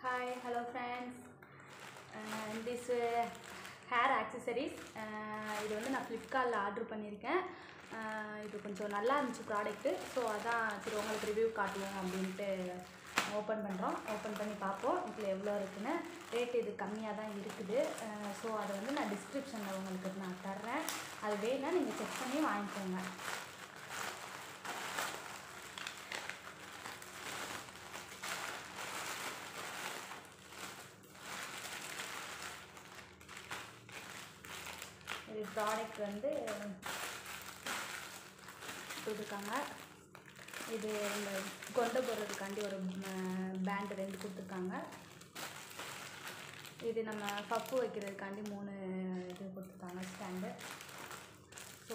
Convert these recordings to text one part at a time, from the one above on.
Hi, hello friends. Uh, this uh, hair accessories uh, இது வந்து நான் ஃப்ளிப்கார்ட்டில் ஆர்டர் பண்ணியிருக்கேன் Uh, இது கொஞ்சம் நல்லா இருந்துச்சு ப்ராடக்ட்டு ஸோ அதான் சரி உங்களுக்கு ரிவ்யூ காட்டுவோம் அப்படின்ட்டு ஓப்பன் பண்ணுறோம் ஓப்பன் பண்ணி பார்ப்போம் இதில் எவ்வளோ இருக்குன்னு ரேட் இது கம்மியாக தான் இருக்குது ஸோ அதை வந்து நான் டிஸ்கிரிப்ஷனில் உங்களுக்கு நான் தர்றேன் அது வேணால் நீங்கள் செக் பண்ணி வாங்கிக்கோங்க இது ப்ராடக்ட் வந்து கொடுத்துருக்காங்க இது இந்த கொண்டு போகிறதுக்காண்டி ஒரு பேண்டு ரெண்டு கொடுத்துருக்காங்க இது நம்ம பப்பு வைக்கிறதுக்காண்டி மூணு இது கொடுத்துருக்காங்க ஸ்டாண்டு ஸோ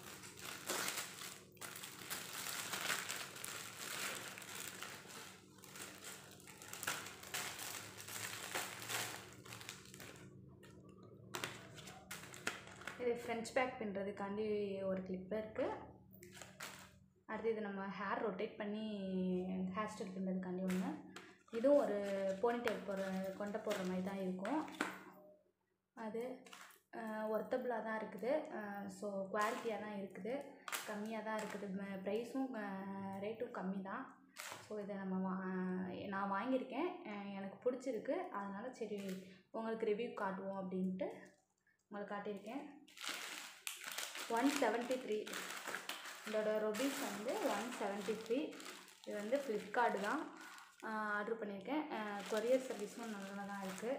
இது ஃப்ரெஞ்ச் பேக் பண்ணுறதுக்காண்டி ஒரு கிளிப்பு இருக்குது அடுத்து இது நம்ம ஹேர் ரொட்டேட் பண்ணி ஹேர் ஸ்டைல் பண்ணுறதுக்காண்டி ஒன்று இதுவும் ஒரு போனிடெயில் போடுற கொண்ட போடுற மாதிரி தான் இருக்கும் அது ஒர்த்தபிளாக தான் இருக்குது ஸோ குவாலிட்டியாக தான் இருக்குது கம்மியாக தான் இருக்குது ப்ரைஸும் ரேட்டும் கம்மி தான் ஸோ இதை நம்ம வா நான் வாங்கியிருக்கேன் அஹ் எனக்கு பிடிச்சிருக்கு அதனால் சரி உங்களுக்கு ரிவ்யூ காட்டுவோம் அப்படின்ட்டு உங்களுக்கு காட்டியிருக்கேன் ஒன் செவன்ட்டி த்ரீ இதோட ரொபீஸ் வந்து ஒன் செவன்ட்டி த்ரீ இது வந்து ஃப்ளிப்கார்ட்டு தான் ஆர்டர் பண்ணியிருக்கேன் கொரியர் சர்வீஸும் நல்லா தான் இருக்குது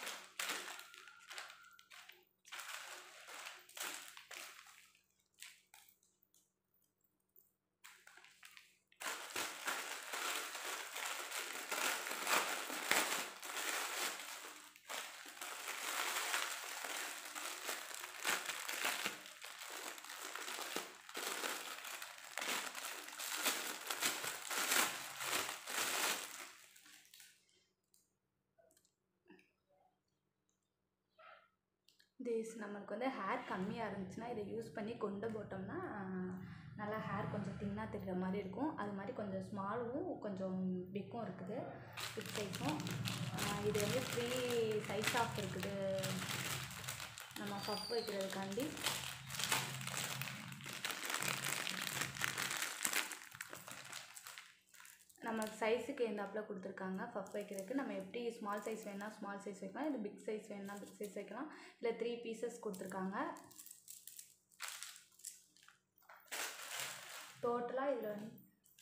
திஸ் நம்மளுக்கு வந்து ஹேர் கம்மியாக இருந்துச்சுன்னா இதை யூஸ் பண்ணி கொண்டு போட்டோம்னா நல்லா ஹேர் கொஞ்சம் தின்னாக தெரிகிற மாதிரி இருக்கும் அது மாதிரி கொஞ்சம் ஸ்மாலும் கொஞ்சம் பிக்கும் இருக்குது பிக் சைஸும் இது வந்து த்ரீ சைஸ் ஆஃப் இருக்குது நம்ம பப் வைக்கிறதுக்காண்டி நம்ம சைஸுக்கு எந்தாப்பில் கொடுத்துருக்காங்க பஃப் வைக்கிறதுக்கு நம்ம எப்படி ஸ்மால் சைஸ் வேணா ஸ்மால் சைஸ் வைக்கலாம் இது பிக் சைஸ் வேணா பிக் சைஸ் வைக்கலாம் இல்லை த்ரீ பீசஸ் கொடுத்துருக்காங்க டோட்டலாக இதில் வந்து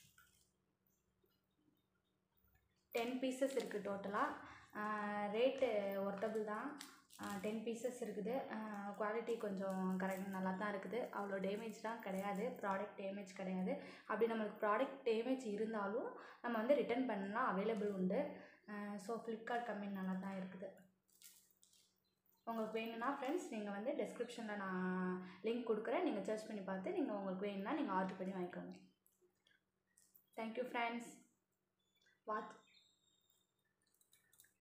டென் பீசஸ் இருக்குது டோட்டலாக ரேட்டு ஒர்த்தபிள் தான் டென் பீசஸ் இருக்குது குவாலிட்டி கொஞ்சம் கரெக்ட் நல்லா தான் இருக்குது அவ்வளோ டேமேஜ்லாம் கிடையாது ப்ராடக்ட் டேமேஜ் கிடையாது அப்படி நம்மளுக்கு ப்ராடக்ட் டேமேஜ் இருந்தாலும் நம்ம வந்து ரிட்டர்ன் பண்ணலாம் அவைலபிள் உண்டு ஸோ ஃப்ளிப்கார்ட் கம்பெனி நல்லா தான் இருக்குது உங்களுக்கு வேணும்னா ஃப்ரெண்ட்ஸ் நீங்கள் வந்து டெஸ்கிரிப்ஷனில் நான் லிங்க் கொடுக்குறேன் நீங்கள் சர்ச் பண்ணி பார்த்து நீங்கள் உங்களுக்கு வேணும்னா நீங்கள் ஆர்டர் பண்ணி வாங்கிக்கோங்க தேங்க்யூ ஃப்ரெண்ட்ஸ் வாட்ச்